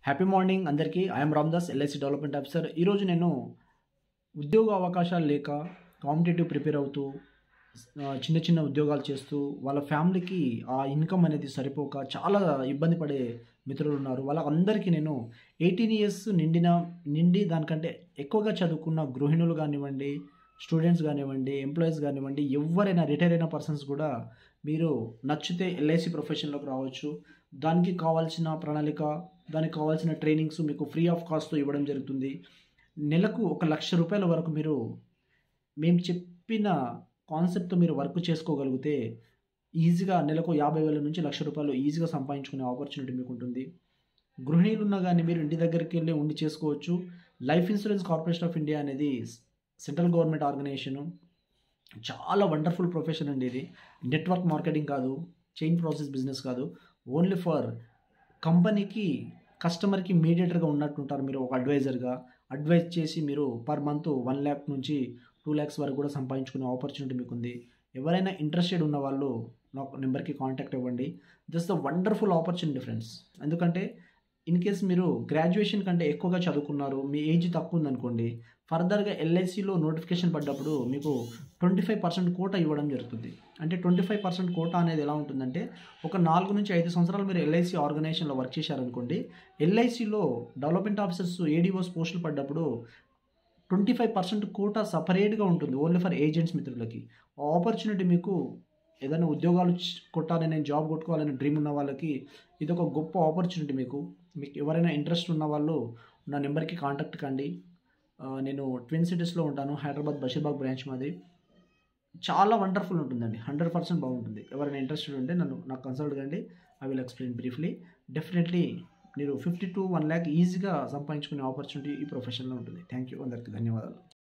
happy morning అందరికీ I'm Ramdas LIC development officer ఈరోజు నేను ఉద్యోగ అవకాశాలు లేక కాంపిటేటివ్ ప్రిపేర్ అవుతూ ఆ, చిన్న చిన్న ఉద్యోగాలు చేస్తూ వాళ్ళ ఫ్యామిలీకి ఆ ఇన్కమ్ అనేది సరిపోక చాలా ఇబ్బంది పడే మిత్రులు ఉన్నారు వాళ్ళందరికీ నేను ఎయిటీన్ ఇయర్స్ నిండిన నిండి దానికంటే ఎక్కువగా చదువుకున్న గృహిణులు కానివ్వండి స్టూడెంట్స్ కానివ్వండి ఎంప్లాయీస్ కానివ్వండి ఎవరైనా రిటైర్ అయిన పర్సన్స్ కూడా మీరు నచ్చితే ఎల్ఐసి ప్రొఫెషన్లోకి రావచ్చు దానికి కావాల్సిన ప్రణాళిక దానికి కావాల్సిన ట్రైనింగ్స్ మీకు ఫ్రీ ఆఫ్ కాస్ట్తో ఇవ్వడం జరుగుతుంది నెలకు ఒక లక్ష రూపాయల వరకు మీరు మేము చెప్పిన కాన్సెప్ట్తో మీరు వర్క్ చేసుకోగలిగితే ఈజీగా నెలకు యాభై వేల నుంచి లక్ష రూపాయలు ఈజీగా సంపాదించుకునే ఆపర్చునిటీ మీకు ఉంటుంది గృహిణీలు ఉన్నా కానీ మీరు ఇంటి దగ్గరికి వెళ్ళి ఉండి చేసుకోవచ్చు life insurance corporation of India అనేది సెంట్రల్ గవర్నమెంట్ ఆర్గనైజేషను చాలా వండర్ఫుల్ ప్రొఫెషన్ అండి ఇది నెట్వర్క్ మార్కెటింగ్ కాదు చైన్ ప్రాసెస్ బిజినెస్ కాదు ఓన్లీ ఫర్ కంపెనీకి కస్టమర్కి మీడియేటర్గా ఉన్నట్టుంటారు మీరు ఒక అడ్వైజర్గా అడ్వైజ్ చేసి మీరు పర్ మంత్ వన్ ల్యాక్ నుంచి టూ ల్యాక్స్ వరకు కూడా సంపాదించుకునే ఆపర్చునిటీ మీకు ఉంది ఎవరైనా ఇంట్రెస్టెడ్ ఉన్న వాళ్ళు నాకు నెంబర్కి కాంటాక్ట్ ఇవ్వండి just the wonderful opportunity friends ఎందుకంటే ఇన్ కేస్ మీరు గ్రాడ్యుయేషన్ కంటే ఎక్కువగా చదువుకున్నారు మీ ఏజ్ తక్కువ ఉందనుకోండి ఫర్దర్గా ఎల్ఐసిలో నోటిఫికేషన్ పడ్డప్పుడు మీకు ట్వంటీ ఫైవ్ పర్సెంట్ కోటా ఇవ్వడం జరుగుతుంది అంటే ట్వంటీ ఫైవ్ పర్సెంట్ కోటా అనేది ఎలా ఉంటుందంటే ఒక నాలుగు నుంచి ఐదు సంవత్సరాలు మీరు ఎల్ఐసి ఆర్గనైజేషన్లో వర్క్ చేశారనుకోండి ఎల్ఐసిలో డెవలప్మెంట్ ఆఫీసర్స్ ఏడీఓస్ పోస్టులు పడ్డప్పుడు ట్వంటీ ఫైవ్ పర్సెంట్ కోటా సపరేట్గా ఉంటుంది ఓన్లీ ఫర్ ఏజెంట్స్ మిత్రులకి ఆ ఆపర్చునిటీ మీకు ఏదైనా ఉద్యోగాలు చ్- కొట్టాలి నేను జాబ్ కొట్టుకోవాలని డ్రీమ్ ఉన్న వాళ్ళకి ఇది ఒక గొప్ప ఆపర్చునిటీ మీకు మీకు ఎవరైనా ఇంట్రెస్ట్ ఉన్న వాళ్ళు నా నెంబర్కి కాంటాక్ట్ కండి ఆ, నేను ట్విన్ సిటీస్లో ఉంటాను హైదరాబాద్ బషీర్బాగ్ బ్రాంచ్ మాది చాలా వండర్ఫుల్ ఉంటుందండి హండ్రెడ్ పర్సెంట్ బాగుంటుంది ఎవరైనా ఇంట్రెస్టెడ్ ఉంటే నన్ను నాకు కన్సల్ట్ కండి I will explain briefly definitely మీరు ఫిఫ్టీ టు వన్ ల్యాక్ ఈజీగా సంపాదించుకునే ఆపర్చునిటీ ఈ ప్రొఫెషన్లో ఉంటుంది థ్యాంక్ యూ అందరికీ ధన్యవాదాలు